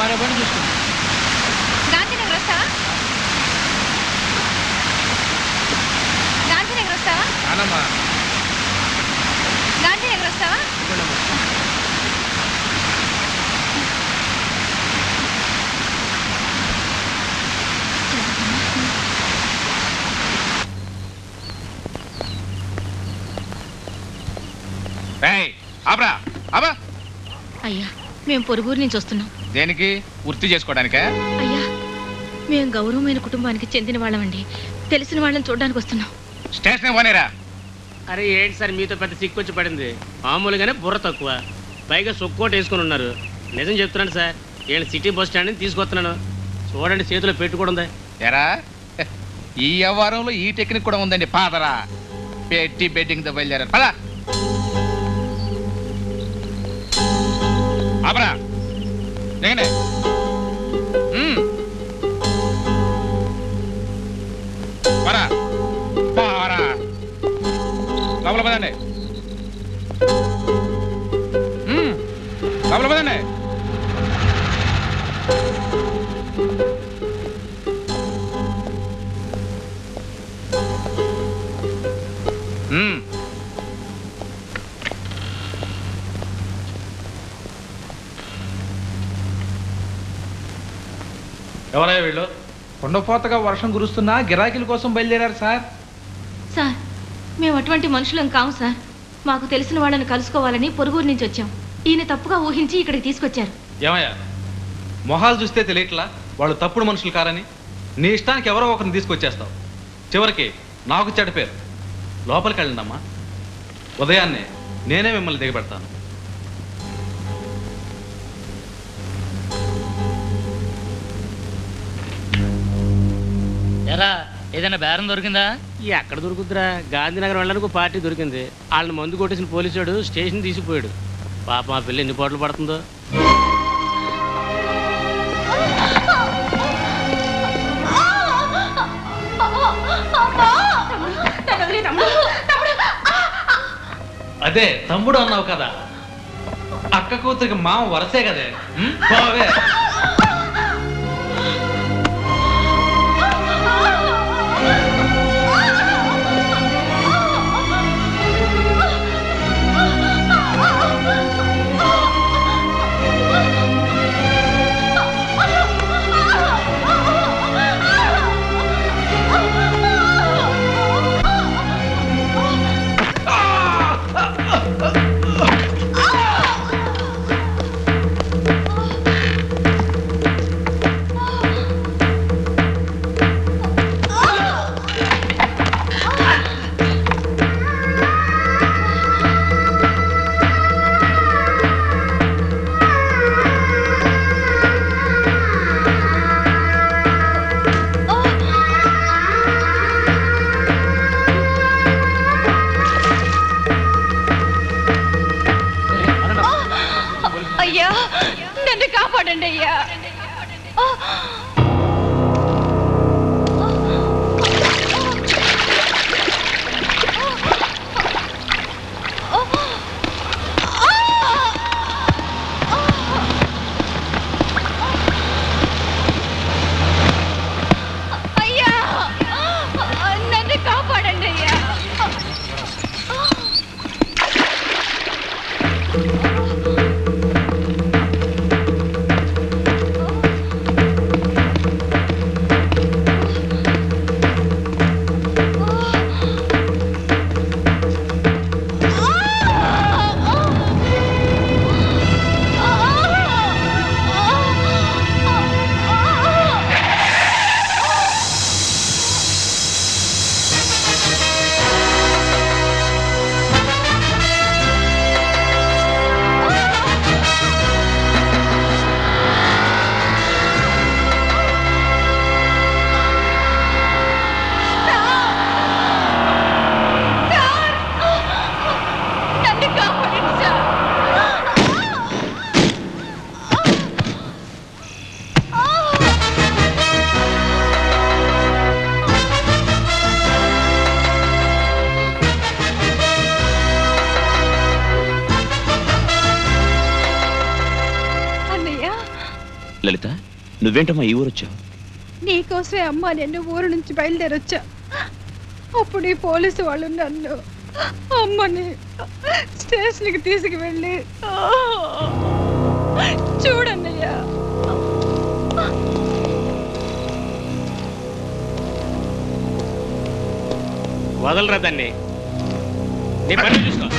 మరో బండి చూసుకుందాం గాంధీనగర్ వస్తావా గాంధీనగర్ వస్తావా రానమ్మా గాంధీనగర్ వస్తావా ఇదిగోండమ్మా. రేయ్, ఆపరా ఆపా అయ్యా మేము పొరుగురు నుంచి వస్తున్నాం దేనికి వృత్తి చేసుకోవడానికా అయ్యా మేము గౌరవమైన కుటుంబానికి చెందిన వాళ్ళమండి తెలిసిన వాళ్ళని చూడడానికి వస్తున్నాం స్టేషన్ పోనేరా అరే ఏంటి సార్ మీతో పెద్ద సిక్కు వచ్చి పడింది మామూలుగానే బుర్ర తక్కువ పైగా సొక్కోట వేసుకుని ఉన్నారు నిజం చెప్తున్నాను సార్ నేను సిటీ బస్ స్టాండ్ నుంచి తీసుకొస్తున్నాను చూడండి చేతిలో పెట్టుకోవడం ఎరా ఈ వ్యవహారంలో ఈ టెక్నిక్ కూడా ఉందండి పాదరా పెట్టి బెడ్డింగ్ తో బయలుదేరారు పదా ఆపరా దిగండి మ్మ్. పరా పారా లోపల పదండి మ్మ్. లోపల పదండి మ్మ్. ఎవరయ్యా వీళ్ళు కొండపోతగా వర్షం కురుస్తున్నా గిరాకీల కోసం బయలుదేరారు సార్ సార్ మేము అటువంటి మనుషులం కాము సార్ మాకు తెలిసిన వాళ్ళని కలుసుకోవాలని పొరుగురు నుంచి వచ్చాం ఈయన తప్పుగా ఊహించి ఇక్కడికి తీసుకొచ్చారు ఏమయ్యా మొహాలు చూస్తే తెలియట్లా వాళ్ళు తప్పుడు మనుషులు కారని నీ ఇష్టానికి ఎవరో ఒకరిని తీసుకొచ్చేస్తావు చివరికి నాకు చెడ్డ పేరు లోపలికి వెళ్ళండమ్మా ఉదయాన్నే నేనే మిమ్మల్ని దిగబెడతాను ఎరా ఏదైనా బేరం దొరికిందా ఎక్కడ దొరుకుద్దిరా గాంధీనగర్ వెళ్ళడానికి ఒక పార్టీ దొరికింది వాళ్ళని మందు కొట్టేసిన పోలీసుడు స్టేషన్ తీసిపోయాడు పాప మా పిల్ల ఎన్ని పోట్లు పడుతుందో అదే తమ్ముడు అన్నావు కదా అక్క కూతురికి మామ వరసే కదే ఉం? పోవే అయ్యా నన్ను కాపాడండి అయ్యా అయ్యా నన్ను కాపాడండి అయ్యా ఆ లలిత నువ్వేంటమ్మా ఈ ఊరు వచ్చావు నీకోసమే అమ్మ నేను ఊరు నుంచి బయలుదేరొచ్చా అప్పుడు ఈ పోలీసు వాళ్ళు నన్ను అమ్మని స్టేషన్కి తీసుకువెళ్ళి చూడన్నయ్యా వదలరా దాన్ని నీ పని నువ్వు చూసుకో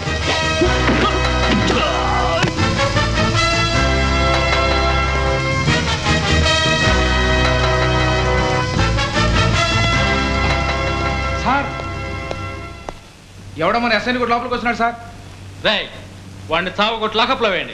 సార్ ఎవడో మన ఎస్ఐని కూడా లోపలికి వస్తున్నాడు సార్ రేయ్ వాడిని చావు కొట్టి లాకప్లో వేయండి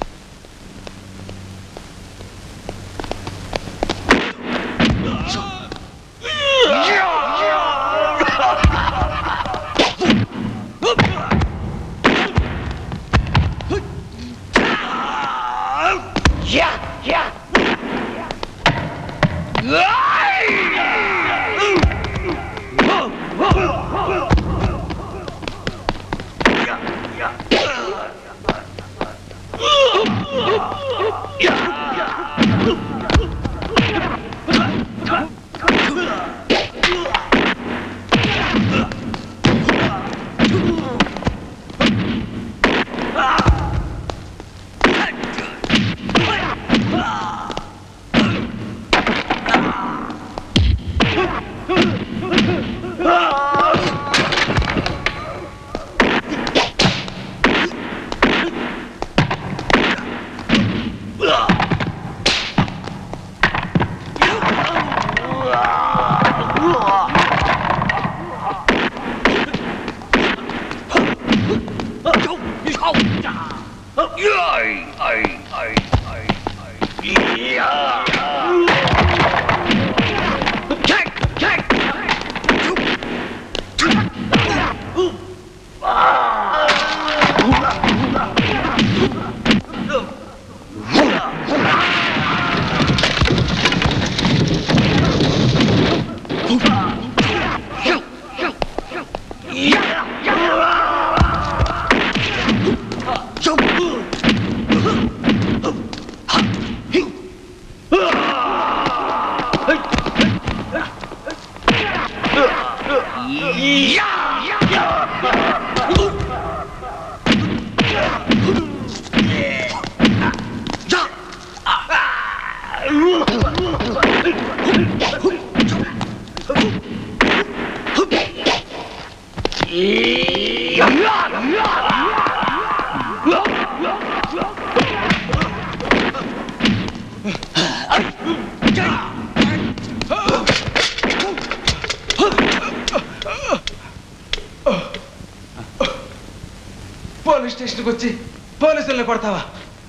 పోలీస్ స్టేషన్కి వచ్చి పోలీసుల్ని కొడతావా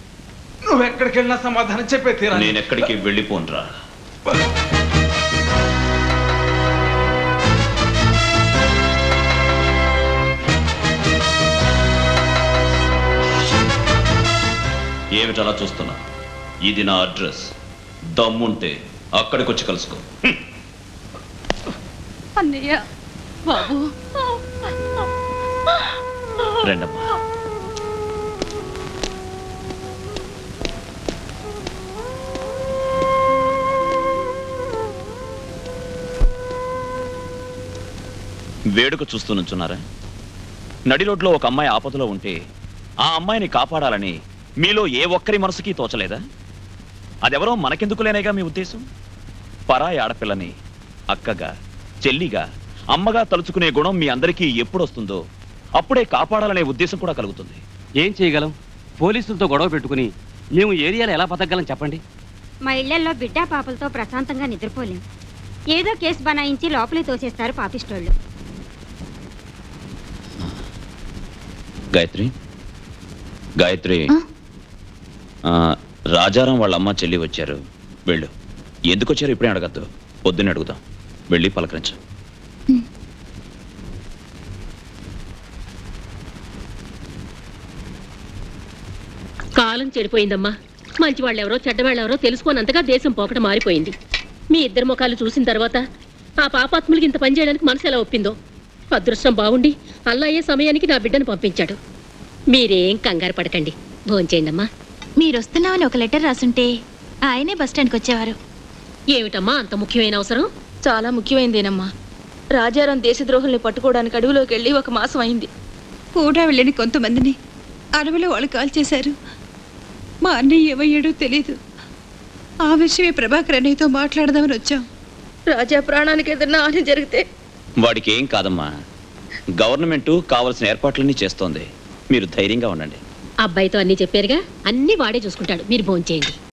నువ్వు ఎక్కడికి వెళ్ళినా సమాధానం చెప్పే తీరా నేను ఎక్కడికి వెళ్ళిపోనరా ఏమిటలా చూస్తున్నా ఇది నా అడ్రస్ దమ్ముంటే అక్కడికి వచ్చి కలుసుకో అన్నయ్య బాబు రండమ్మా వేడుక చూస్తూ నుంచున్నారా నడి రోడ్లో ఒక అమ్మాయి ఆపదలో ఉంటే ఆ అమ్మాయిని కాపాడాలని మీలో ఏ ఒక్కరి మనసుకి తోచలేదా అదెవరో మనకెందుకులేనేగా మీ ఉద్దేశం పరాయి ఆడపిల్లని అక్కగా చెల్లిగా అమ్మగా తలుచుకునే గుణం మీ అందరికీ ఎప్పుడొస్తుందో అప్పుడే కాపాడాలనే ఉద్దేశం కూడా కలుగుతుంది ఏం చేయగలం పోలీసులతో గొడవ పెట్టుకుని మేము ఏరియాలో ఎలా బతకగలం చెప్పండి మా ఇళ్లలో బిడ్డా పాపలతో ప్రశాంతంగా నిద్రపోలేం ఏదో కేసు బనాయించి లోపలికి తోసేస్తారు పాపిస్టోళ్ళు గాయత్రి గాయత్రి ఆ, రాజారాం వాళ్ళ అమ్మ చెల్లి వచ్చారు వెళ్ళు ఎందుకు వచ్చారు ఇప్పుడే అడగద్దు పొద్దున్నే అడుగుదాం వెళ్ళి పలకరించు కాలం చెడిపోయిందమ్మా మంచి వాళ్ళెవరో చెడ్డవాళ్ళెవరో తెలుసుకోనంతగా దేశం పోకట మారిపోయింది మీ ఇద్దరు ముఖాలు చూసిన తర్వాత ఆ పాపాత్ములకి ఇంత పని చేయడానికి మనసు ఎలా ఒప్పిందో అదృష్టం బాగుండి అల్లయ్యే సమయానికి నా బిడ్డను పంపించాడు మీరేం కంగారు పడకండి భోంచేయండి అమ్మా మీరు వస్తున్నామని ఒక లెటర్ రాసుంటే ఆయనే బస్ స్టాండ్కి వచ్చేవారు ఏమిటమ్మా అంత ముఖ్యమైన అవసరం చాలా ముఖ్యమైనదేనమ్మా రాజారాం దేశద్రోహుల్ని పట్టుకోవడానికి అడవిలోకి వెళ్ళి ఒక మాసం అయింది కూడా వెళ్ళని కొంతమందిని అడవిలో వాళ్ళు కాల్ చేశారు మా అన్నయ్య ఏమయ్యాడో తెలీదు ఆ విషయమే ప్రభాకర్ అన్నయ్యతో మాట్లాడదామని వచ్చాం రాజా ప్రాణానికి ఏదైనా హాని జరిగితే వాడికి ఏం కాదమ్మా గవర్నమెంట్ కావలసిన ఏర్పాట్లన్నీ చేస్తోంది మీరు ధైర్యంగా ఉండండి అబ్బాయితో అన్నీ చెప్పారుగా అన్నీ వాడే చూసుకుంటాడు మీరు భోంచేయండి